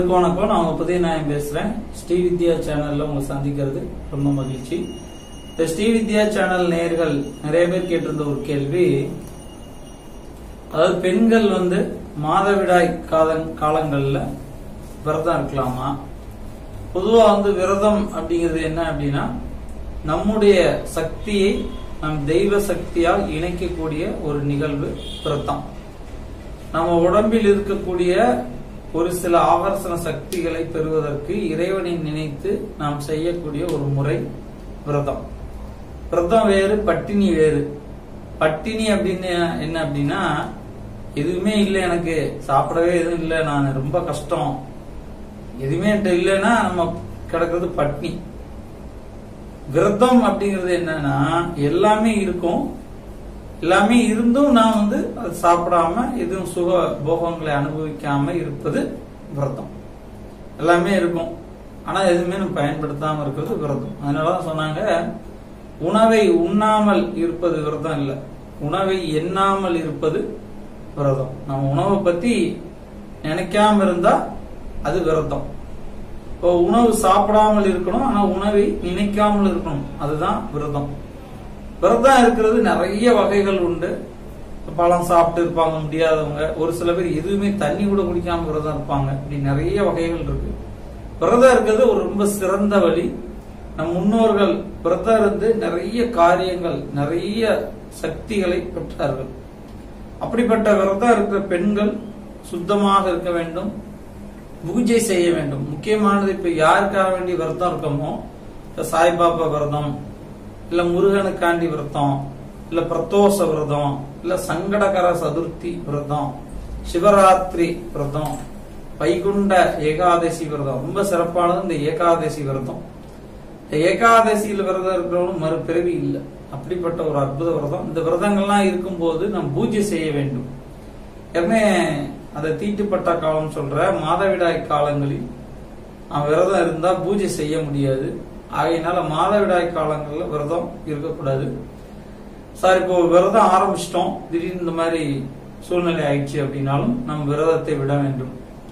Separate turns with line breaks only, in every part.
அனைவருக்கும் வணக்கம் நான் உங்க புதிய நாயம் பேசுறேன் ஸ்ரீ வித்யா சேனல்ல உங்களை சந்திக்கிறது ரொம்ப மகிழ்ச்சி இந்த ஸ்ரீ வித்யா சேனல் நேயர்கள் நிறைய பேர் கேட்டிருந்த ஒரு கேள்வி அதாவது பெண்கள் வந்து மாதவிடாய் கால காலங்கள்ல விரதம் இருக்கலாமா பொதுவா வந்து விரதம் அப்படிங்கிறது என்ன அப்படின்னா நம்முடைய சக்தியை நம் தெய்வ சக்தியால் இணைக்கக்கூடிய ஒரு நிகழ்வு விரதம் நம்ம உடம்பில் இருக்கக்கூடிய ஒரு சில ஆகர்ஷண சக்திகளை பெறுவதற்கு இறைவனை நினைத்து நாம் செய்யக்கூடிய ஒரு முறை விரதம் விரதம் வேறு பட்டினி வேறு பட்டினி அப்படின்னு என்ன அப்படின்னா எதுவுமே இல்லை எனக்கு சாப்பிடவே எதுவும் இல்லை நான் ரொம்ப கஷ்டம் எதுவுமே என்கிட்ட இல்லைன்னா நம்ம கிடக்கிறது பட்னி விரதம் அப்படிங்கிறது என்னன்னா எல்லாமே இருக்கும் எல்லாமே இருந்தும் நான் வந்து அது சாப்பிடாம எதுவும் சுக போகங்களை அனுபவிக்காம இருப்பது விரதம் எல்லாமே இருக்கும் ஆனா எதுவுமே நம்ம பயன்படுத்தாம இருக்கிறது விரதம் அதனாலதான் சொன்னாங்க உணவை உண்ணாமல் இருப்பது விரதம் இல்ல உணவை எண்ணாமல் இருப்பது விரதம் நம்ம உணவை பத்தி நினைக்காம இருந்தா அது விரதம் இப்போ உணவு சாப்பிடாமல் இருக்கணும் ஆனா உணவை நினைக்காமல் இருக்கணும் அதுதான் விரதம் விரதம் இருக்கிறது நிறைய வகைகள் உண்டு பழம் சாப்பிட்டு இருப்பாங்க முடியாதவங்க ஒரு சில பேர் எதுவுமே தண்ணி கூட குடிக்காம விரதம் இருப்பாங்க இப்படி நிறைய வகைகள் இருக்கு விரதம் இருக்கிறது ஒரு ரொம்ப சிறந்த வழி நம் முன்னோர்கள் விரதம் இருந்து நிறைய காரியங்கள் நிறைய சக்திகளை பெற்றார்கள் அப்படிப்பட்ட விரதம் இருக்கிற பெண்கள் சுத்தமாக இருக்க வேண்டும் பூஜை செய்ய வேண்டும் முக்கியமானது இப்ப யாருக்காக வேண்டிய விரதம் இருக்கமோ இப்ப சாய்பாபா விரதம் இல்ல முருகனுக்காண்டி விரதம் இல்ல பிரதோஷ விரதம் இல்ல சங்கடகர சதுர்த்தி விரதம் சிவராத்திரி விரதம் வைகுண்ட ஏகாதசி விரதம் ரொம்ப சிறப்பானது இந்த ஏகாதசி விரதம் இந்த ஏகாதசியில விரதம் இருக்கிறவனும் மறுபிறவி இல்லை அப்படிப்பட்ட ஒரு அற்புத விரதம் இந்த விரதங்கள்லாம் இருக்கும்போது நாம் பூஜை செய்ய வேண்டும் ஏற்கனவே அதை தீட்டுப்பட்ட காலம் சொல்ற மாதவிடாய் காலங்களில் அவன் விரதம் இருந்தா பூஜை செய்ய முடியாது ஆகையினால மாதவிடாய் காலங்கள்ல விரதம் இருக்கக்கூடாது சார் இப்போ விரதம் ஆரம்பிச்சிட்டோம் திடீர்னு இந்த மாதிரி சூழ்நிலை ஆயிடுச்சு அப்படின்னாலும் நம்ம விரதத்தை விட வேண்டும்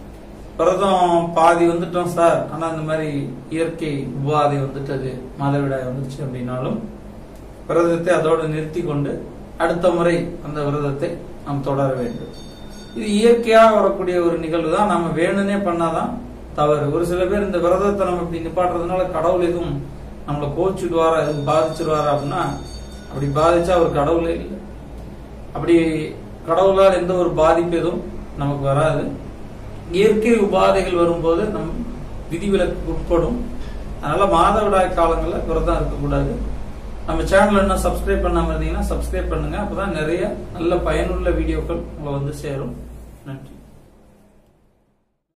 விரதம் பாதி வந்துட்டோம் சார் ஆனா இந்த மாதிரி இயற்கை உபாதை வந்துட்டது மாதவிடாய் வந்துச்சு அப்படின்னாலும் விரதத்தை அதோடு நிறுத்தி கொண்டு அடுத்த முறை அந்த விரதத்தை நாம் தொடர வேண்டும் இது இயற்கையாக வரக்கூடிய ஒரு நிகழ்வு தான் நம்ம வேணும்னே பண்ணாதான் தவறு ஒரு சில பேர் இந்த விரதத்தை நம்ம இப்படி நிப்பாட்டுறதுனால கடவுள் எதுவும் நம்மளை கோச்சிடுவாரா எதுவும் பாதிச்சிடுவாரா அப்படின்னா அப்படி பாதிச்சா அவர் கடவுளே இல்லை அப்படி கடவுளால் எந்த ஒரு பாதிப்பு எதுவும் நமக்கு வராது இயற்கை உபாதைகள் வரும்போது நம் விதிவிலக்கு உட்படும் அதனால மாதவிடாய் காலங்களில் விரதம் இருக்கக்கூடாது நம்ம சேனல் என்ன சப்ஸ்கிரைப் பண்ணாம இருந்தீங்கன்னா சப்ஸ்கிரைப் பண்ணுங்க அப்பதான் நிறைய நல்ல பயனுள்ள வீடியோக்கள் உங்களை வந்து சேரும் நன்றி